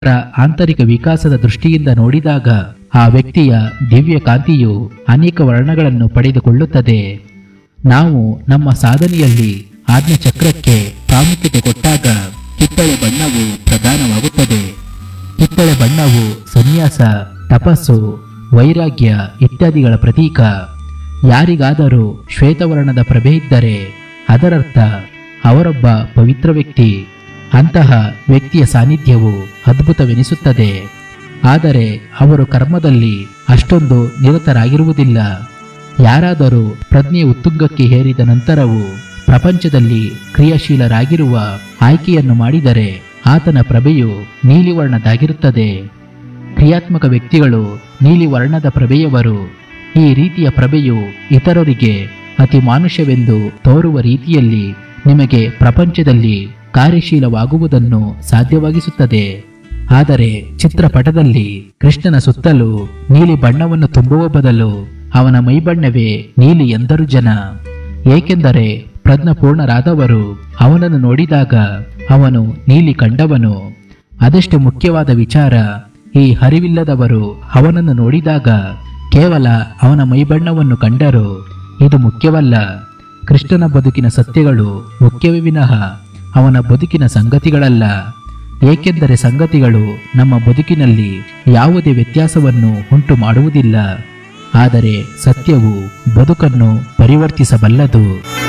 ಅವರ ಆಂತರಿಕ ವಿಕಾಸದ ದೃಷ್ಟಿಯಿಂದ ನೋಡಿದಾಗ ಆ ವ್ಯಕ್ತಿಯ ದಿವ್ಯ ಕಾಂತಿಯು ಅನೇಕ ವರ್ಣಗಳನ್ನು ಪಡೆದುಕೊಳ್ಳುತ್ತದೆ ನಾವು ನಮ್ಮ ಸಾಧನೆಯಲ್ಲಿ ಆಜ್ಞಾ ಚಕ್ರಕ್ಕೆ ಪ್ರಾಮುಖ್ಯತೆ ಕೊಟ್ಟಾಗ ಕಿತ್ತಳೆ ಬಣ್ಣವು ಪ್ರಧಾನವಾಗುತ್ತದೆ ಕಿತ್ತಳೆ ಬಣ್ಣವು ಸನ್ಯಾಸ ತಪಸ್ಸು ವೈರಾಗ್ಯ ಇತ್ಯಾದಿಗಳ ಪ್ರತೀಕ ಯಾರಿಗಾದರೂ ಶ್ವೇತವರ್ಣದ ಪ್ರಭೆ ಇದ್ದರೆ ಅದರರ್ಥ ಅವರೊಬ್ಬ ಪವಿತ್ರ ವ್ಯಕ್ತಿ ಅಂತಹ ವ್ಯಕ್ತಿಯ ಸಾನ್ನಿಧ್ಯವು ಅದ್ಭುತವೆನಿಸುತ್ತದೆ ಆದರೆ ಅವರು ಕರ್ಮದಲ್ಲಿ ಅಷ್ಟೊಂದು ನಿರತರಾಗಿರುವುದಿಲ್ಲ ಯಾರಾದರೂ ಪ್ರಜ್ಞೆ ಉತ್ತುಂಗಕ್ಕೆ ಏರಿದ ನಂತರವೂ ಪ್ರಪಂಚದಲ್ಲಿ ಕ್ರಿಯಾಶೀಲರಾಗಿರುವ ಆಯ್ಕೆಯನ್ನು ಮಾಡಿದರೆ ಆತನ ಪ್ರಭೆಯು ನೀಲಿ ವರ್ಣದಾಗಿರುತ್ತದೆ ಕ್ರಿಯಾತ್ಮಕ ವ್ಯಕ್ತಿಗಳು ನೀಲಿ ವರ್ಣದ ಪ್ರಭೆಯವರು ಈ ರೀತಿಯ ಪ್ರಭೆಯು ಇತರರಿಗೆ ಅತಿ ಮಾನುಷ್ಯವೆಂದು ತೋರುವ ರೀತಿಯಲ್ಲಿ ನಿಮಗೆ ಪ್ರಪಂಚದಲ್ಲಿ ಕಾರ್ಯಶೀಲವಾಗುವುದನ್ನು ಸಾಧ್ಯವಾಗಿಸುತ್ತದೆ ಆದರೆ ಚಿತ್ರಪಟದಲ್ಲಿ ಕೃಷ್ಣನ ಸುತ್ತಲೂ ನೀಲಿ ಬಣ್ಣವನ್ನು ತುಂಬುವ ಬದಲು ಅವನ ಮೈಬಣ್ಣವೇ ನೀಲಿ ಎಂದರು ಜನ ಏಕೆಂದರೆ ಪ್ರಜ್ಞಪೂರ್ಣರಾದವರು ಅವನನ್ನು ನೋಡಿದಾಗ ಅವನು ನೀಲಿ ಕಂಡವನು ಅದೆಷ್ಟು ಮುಖ್ಯವಾದ ವಿಚಾರ ಈ ಹರಿವಿಲ್ಲದವರು ಅವನನ್ನು ನೋಡಿದಾಗ ಕೇವಲ ಅವನ ಮೈಬಣ್ಣವನ್ನು ಕಂಡರು ಇದು ಮುಖ್ಯವಲ್ಲ ಕೃಷ್ಣನ ಬದುಕಿನ ಸತ್ಯಗಳು ಮುಖ್ಯವೇ ವಿನಃ ಅವನ ಬದುಕಿನ ಸಂಗತಿಗಳಲ್ಲ ಏಕೆಂದರೆ ಸಂಗತಿಗಳು ನಮ್ಮ ಬದುಕಿನಲ್ಲಿ ಯಾವುದೇ ವ್ಯತ್ಯಾಸವನ್ನು ಉಂಟು ಮಾಡುವುದಿಲ್ಲ ಆದರೆ ಸತ್ಯವು ಬದುಕನ್ನು ಪರಿವರ್ತಿಸಬಲ್ಲದು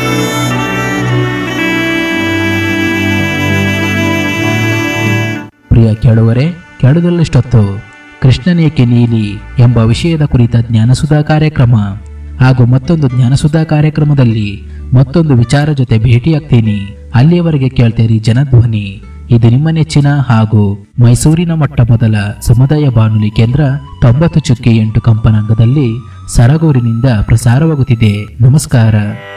ಪ್ರಿಯ ಕೇಳುವರೆ ಕೇಳುವುದಲ್ಲಿಷ್ಟೊತ್ತು ಕೃಷ್ಣನೇಕೆ ನೀಲಿ ಎಂಬ ವಿಷಯದ ಕುರಿತ ಜ್ಞಾನಸುಧಾ ಕಾರ್ಯಕ್ರಮ ಹಾಗೂ ಮತ್ತೊಂದು ಜ್ಞಾನಸುಧಾ ಕಾರ್ಯಕ್ರಮದಲ್ಲಿ ಮತ್ತೊಂದು ವಿಚಾರ ಜೊತೆ ಭೇಟಿಯಾಗ್ತೀನಿ ಅಲ್ಲಿಯವರೆಗೆ ಕೇಳ್ತೇರಿ ಜನಧ್ವನಿ ಇದು ನಿಮ್ಮ ನೆಚ್ಚಿನ ಹಾಗೂ ಮೈಸೂರಿನ ಮೊಟ್ಟ ಮೊದಲ ಸಮುದಾಯ ಬಾನುಲಿ ಕೇಂದ್ರ ತೊಂಬತ್ತು ಚುಕ್ಕಿ ಎಂಟು ಕಂಪನಾಂಗದಲ್ಲಿ ಸರಗೂರಿನಿಂದ ಪ್ರಸಾರವಾಗುತ್ತಿದೆ ನಮಸ್ಕಾರ